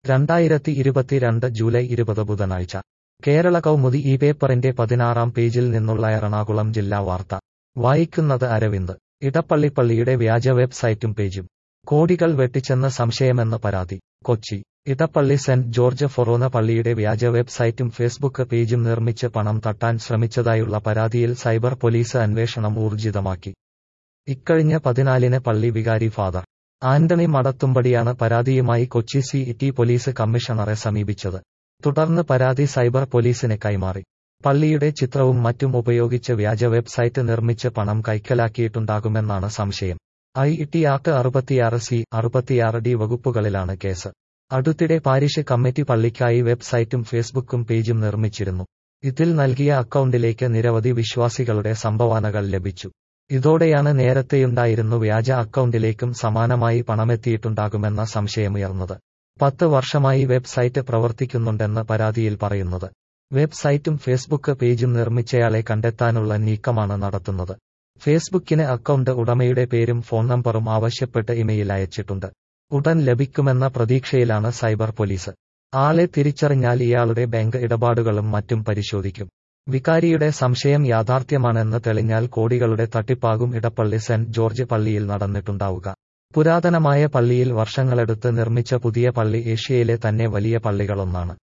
രണ്ടായിരത്തി ഇരുപത്തിരണ്ട് ജൂലൈ ഇരുപത് ബുധനാഴ്ച കേരള കൗമുദി ഈ പേപ്പറിന്റെ പതിനാറാം പേജിൽ നിന്നുള്ള എറണാകുളം ജില്ലാ വാർത്ത വായിക്കുന്നത് അരവിന്ദ് ഇടപ്പള്ളിപ്പള്ളിയുടെ വ്യാജ വെബ്സൈറ്റും പേജും കോടികൾ വെട്ടിച്ചെന്ന് സംശയമെന്ന് പരാതി കൊച്ചി ഇടപ്പള്ളി സെന്റ് ജോർജ് ഫൊറോന പള്ളിയുടെ വ്യാജ വെബ്സൈറ്റും ഫേസ്ബുക്ക് പേജും നിർമ്മിച്ച് പണം തട്ടാൻ ശ്രമിച്ചതായുള്ള പരാതിയിൽ സൈബർ പോലീസ് അന്വേഷണം ഊർജിതമാക്കി ഇക്കഴിഞ്ഞ പതിനാലിന് പള്ളി വികാരി ഫാദർ ആന്റണി മടത്തുംപടിയാണ് പരാതിയുമായി കൊച്ചി സി ടി പോലീസ് കമ്മീഷണറെ സമീപിച്ചത് തുടർന്ന് പരാതി സൈബർ പോലീസിന് കൈമാറി പള്ളിയുടെ ചിത്രവും മറ്റും ഉപയോഗിച്ച് വ്യാജ വെബ്സൈറ്റ് നിർമ്മിച്ച് പണം കൈക്കലാക്കിയിട്ടുണ്ടാകുമെന്നാണ് സംശയം ഐ ടി ആക്ട് അറുപത്തിയാറ് സി അറുപത്തിയാറ് ഡി വകുപ്പുകളിലാണ് കേസ് അടുത്തിടെ പാരിഷ് കമ്മിറ്റി പള്ളിക്കായി വെബ്സൈറ്റും ഫേസ്ബുക്കും പേജും നിർമ്മിച്ചിരുന്നു ഇതിൽ നൽകിയ അക്കൗണ്ടിലേക്ക് നിരവധി വിശ്വാസികളുടെ സംഭാവനകൾ ലഭിച്ചു ഇതോടെയാണ് നേരത്തെയുണ്ടായിരുന്നു വ്യാജ അക്കൗണ്ടിലേക്കും സമാനമായി പണമെത്തിയിട്ടുണ്ടാകുമെന്ന സംശയമുയർന്നത് പത്ത് വർഷമായി വെബ്സൈറ്റ് പ്രവർത്തിക്കുന്നുണ്ടെന്ന് പരാതിയിൽ പറയുന്നത് വെബ്സൈറ്റും ഫേസ്ബുക്ക് പേജും നിർമ്മിച്ചയാളെ കണ്ടെത്താനുള്ള നീക്കമാണ് നടത്തുന്നത് ഫേസ്ബുക്കിന് അക്കൗണ്ട് ഉടമയുടെ പേരും ഫോൺ നമ്പറും ആവശ്യപ്പെട്ട് ഇമെയിൽ അയച്ചിട്ടുണ്ട് ഉടൻ ലഭിക്കുമെന്ന പ്രതീക്ഷയിലാണ് സൈബർ പോലീസ് ആളെ തിരിച്ചറിഞ്ഞാൽ ഇയാളുടെ ബാങ്ക് ഇടപാടുകളും മറ്റും പരിശോധിക്കും വികാരിയുടെ സംശയം യാഥാർത്ഥ്യമാണെന്ന് തെളിഞ്ഞാൽ കോടികളുടെ തട്ടിപ്പാകും ഇടപ്പള്ളി സെന്റ് ജോർജ് പള്ളിയിൽ നടന്നിട്ടുണ്ടാവുക പുരാതനമായ പള്ളിയിൽ വർഷങ്ങളെടുത്ത് നിർമ്മിച്ച പുതിയ പള്ളി ഏഷ്യയിലെ തന്നെ വലിയ പള്ളികളൊന്നാണ്